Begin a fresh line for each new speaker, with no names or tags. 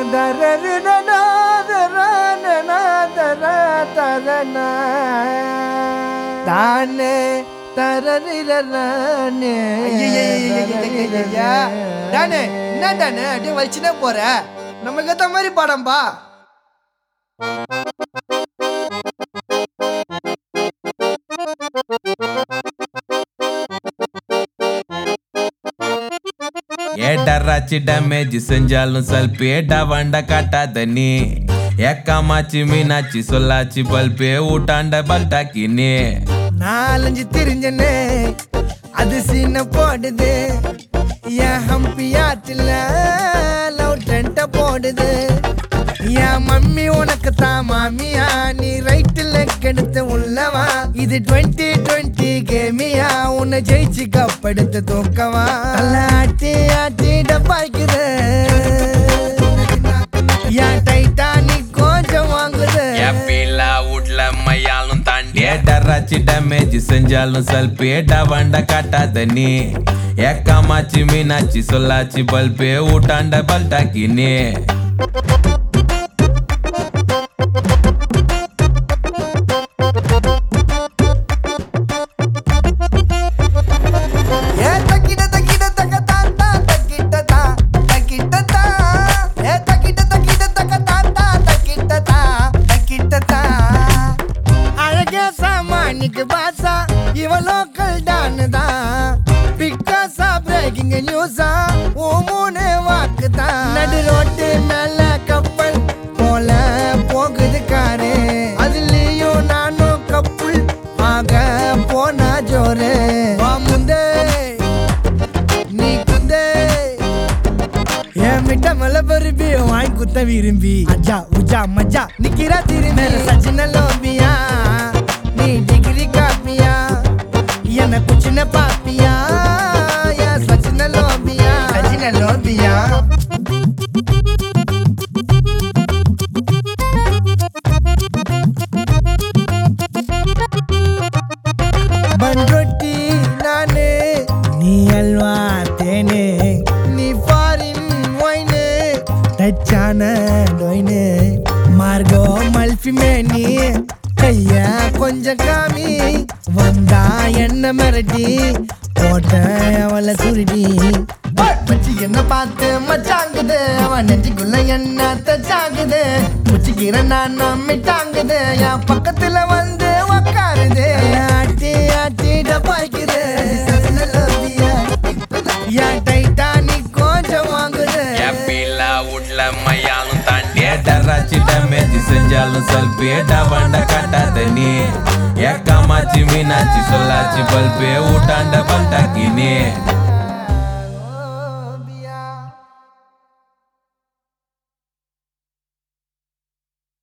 தானே தரரிரே
ஐயையையையையையையையா. டானே என்ன டானே அப்படியே வலிச்சுனே போற நம்மளுக்கு ஏத்த மாதிரி பாடம்பா
ஏடராச்சி டேமேஜ் செஞ்சாலும் சல்பேடா வண்ட காட்டாத நீ ஏக்காமாச்சி மீனாச்சி சொல்லாச்சி பல்பே ஊட்டாண்ட பல்டாக்கி நீ
நாலஞ்சு தெரிஞ்சனே அது சீன போடுது என் ஹம்பி ஆற்றுல லவ் டென்ட்ட போடுது என் மம்மி உனக்கு தான் மாமியா நீ ரைட்டில் கெடுத்து உள்ளவா இது டுவெண்ட்டி டுவெண்ட்டி கேமியா உன்னை ஜெயிச்சு கப்படுத்து தூக்கவா நல்ல ஆட்டி ஆட்டி டப்பாய்க்குது என் டைட்டானிக் கொஞ்சம் வாங்குது
எப்பீலா வீட்ல மையாலும் தாண்டி ஏடராச்சி டேமேஜ் செஞ்சாலும் சல்பேடா வண்ட காட்டாத நீ ஏக்காமாச்சி மீனாச்சி சொல்லாச்சி பல்பே ஊட்டாண்ட பல்டாக்கி நீ
ஏ தக்கிட தக்கிட தக்க தாத்தா தக்கிட்ட தா தக்கிட்ட தா ஏ தக்கிட தக்கிட தக்க தாத்தா தக்கிட்ட தா தக்கிட்ட தா அழகே சாமானிக்கு பாசா இவ லோக்கல் டான் தான் பிக்காசா பிரேக்கிங் நியூஸா ஓ மூணு வாக்கு தான் நடு ரோட்டு மேல கப்பல் போல போகுது காரு அதுலயும் நானும் கப்புள் ஆக போனா ஜோரு வா முந்தே நீ குந்தே என் மிட்ட மலை பருப்பி வாங்கி குத்த விரும்பி அஜா உஜா மஜா நிக்கிறா திரும்பி சச்சின லோபியா நீ டிகிரி காப்பியா எனக்கு சின்ன பாப்பியா என் சச்சின லோபியா சச்சின லோபியா பண்ரொட்டி நானு நீ அல்வா தேனு நீ ஃபாரின் ஒயினு டச்சான டொயினு மார்கோ மல்ஃபி மேனி கைய கொஞ்சம் காமி வந்தா என்ன மிரட்டி போட்ட அவளை சுருட்டி மச்சி என்ன பார்த்து மச்சாங்குது அவன் நெஞ்சுக்குள்ள என்ன தச்சாங்குது முச்சிக்கிற நான் நம்மிட்டாங்குது என் பக்கத்துல வந்து உக்காருது ஆட்டி ஆட்டி டப்பாய்க்குது என் டைட்டானிக் கொஞ்சம் வாங்குது
எப்பீலா வீட்ல மையாலும் தாண்டி ஏடராச்சி டேமேஜ் செஞ்சாலும் சல்பேடா வண்ட காட்டாத நீ ஏக்காமாச்சி மீனாச்சி சொல்லாச்சி பல்பே ஊட்டாண்ட பல்டாக்கி நீ